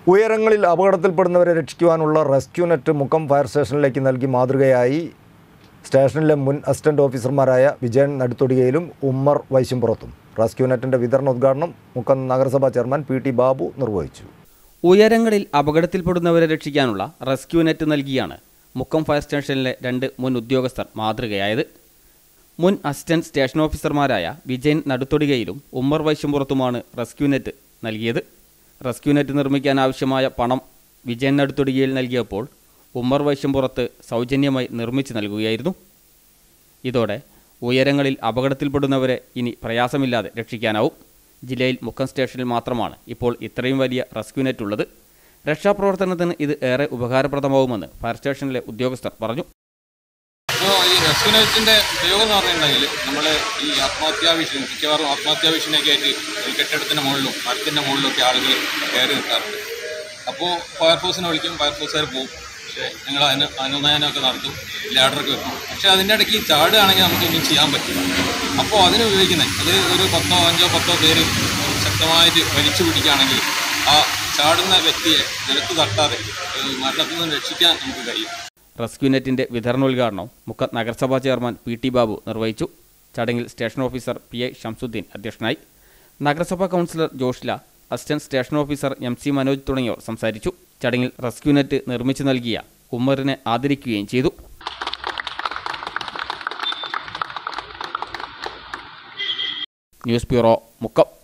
ഉയരങ്ങളിൽ അപകടത്തിൽപ്പെടുന്നവരെ രക്ഷിക്കുവാനുള്ള റെസ്ക്യൂ നെറ്റ് മുക്കം ഫയർ സ്റ്റേഷനിലേക്ക് നൽകി മാതൃകയായി സ്റ്റേഷനിലെ മുൻ അസിസ്റ്റന്റ് ഓഫീസർമാരായ വിജയൻ നടുത്തൊടികയിലും ഉമ്മർ വൈശുംപുറത്തും റെസ്ക്യൂ നെറ്റിന്റെ വിതരണ ഉദ്ഘാടനം മുക്കം നഗരസഭാ ചെയർമാൻ പി ടി ബാബു നിർവഹിച്ചു ഉയരങ്ങളിൽ അപകടത്തിൽപ്പെടുന്നവരെ രക്ഷിക്കാനുള്ള റെസ്ക്യൂ നെറ്റ് നൽകിയാണ് മുക്കം ഫയർ സ്റ്റേഷനിലെ രണ്ട് മുൻ ഉദ്യോഗസ്ഥർ മാതൃകയായത് മുൻ അസിസ്റ്റന്റ് സ്റ്റേഷൻ ഓഫീസർമാരായ വിജയൻ നടുത്തൊടികയിലും ഉമ്മർ വൈശുംപുറത്തുമാണ് റെസ്ക്യൂ നെറ്റ് നൽകിയത് റെസ്ക്യൂ നെറ്റ് നിർമ്മിക്കാൻ ആവശ്യമായ പണം വിജയൻ നടുത്തൊടികയിൽ നൽകിയപ്പോൾ ഉമ്മർ വൈശുംപുറത്ത് സൗജന്യമായി നിർമ്മിച്ചു നൽകുകയായിരുന്നു ഇതോടെ ഉയരങ്ങളിൽ അപകടത്തിൽപ്പെടുന്നവരെ ഇനി പ്രയാസമില്ലാതെ രക്ഷിക്കാനാവും ജില്ലയിൽ മുക്കം സ്റ്റേഷനിൽ മാത്രമാണ് ഇപ്പോൾ ഇത്രയും വലിയ റെസ്ക്യൂ നെറ്റ് ഉള്ളത് രക്ഷാപ്രവർത്തനത്തിന് ഇത് ഏറെ ഉപകാരപ്രദമാവുമെന്ന് ഫയർ സ്റ്റേഷനിലെ ഉദ്യോഗസ്ഥർ പറഞ്ഞു ഇപ്പോൾ ഈ റെസ്ക്യൂനേറ്റിൻ്റെ ഉപയോഗം എന്ന് പറഞ്ഞിട്ടുണ്ടെങ്കിൽ നമ്മൾ ഈ ആത്മഹത്യാ ഭീഷണി മിക്കവാറും ആത്മഹത്യാ ഭീഷണിയൊക്കെ ആയിട്ട് ഒരു കെട്ടിടത്തിൻ്റെ മുകളിലും മരത്തിൻ്റെ മുകളിലൊക്കെ ആളുകൾ കയറി നിൽക്കാറുണ്ട് അപ്പോൾ ഫയർഫോഴ്സിനെ വിളിക്കും ഫയർഫോഴ്സുകാർ പോകും പക്ഷേ ഞങ്ങൾ അതിന് അനുനയനമൊക്കെ നടത്തും ലാഡറൊക്കെ വെക്കും പക്ഷേ അതിൻ്റെ ഇടയ്ക്ക് ചാടുകയാണെങ്കിൽ നമുക്കൊന്നും ചെയ്യാൻ പറ്റില്ല അപ്പോൾ അതിന് ഉപയോഗിക്കുന്നത് അത് ഒരു പത്തോ അഞ്ചോ പത്തോ പേര് ശക്തമായിട്ട് വലിച്ചു പിടിക്കുകയാണെങ്കിൽ ആ ചാടുന്ന വ്യക്തിയെ നിലത്ത് തട്ടാതെ ഏഹ് മരണത്തിൽ നിന്ന് രക്ഷിക്കാൻ നമുക്ക് കഴിയും റെസ്ക്യൂ നെറ്റിന്റെ വിതരണോദ്ഘാടനം മുക്കം നഗരസഭാ ചെയർമാൻ പി ടി ബാബു നിർവഹിച്ചു ചടങ്ങിൽ station officer P I Shamsuddin അധ്യക്ഷനായി നഗരസഭാ councillor Joshila assistant station officer M C Manoj തുടങ്ങിയവർ സംസാരിച്ചു ചടങ്ങിൽ റെസ്ക്യൂ നെറ്റ് നിർമ്മിച്ചു നൽകിയ ഉമ്മറിനെ ആദരിക്കുകയും ചെയ്തു ന്യൂസ് ബ്യൂറോ മുക്കം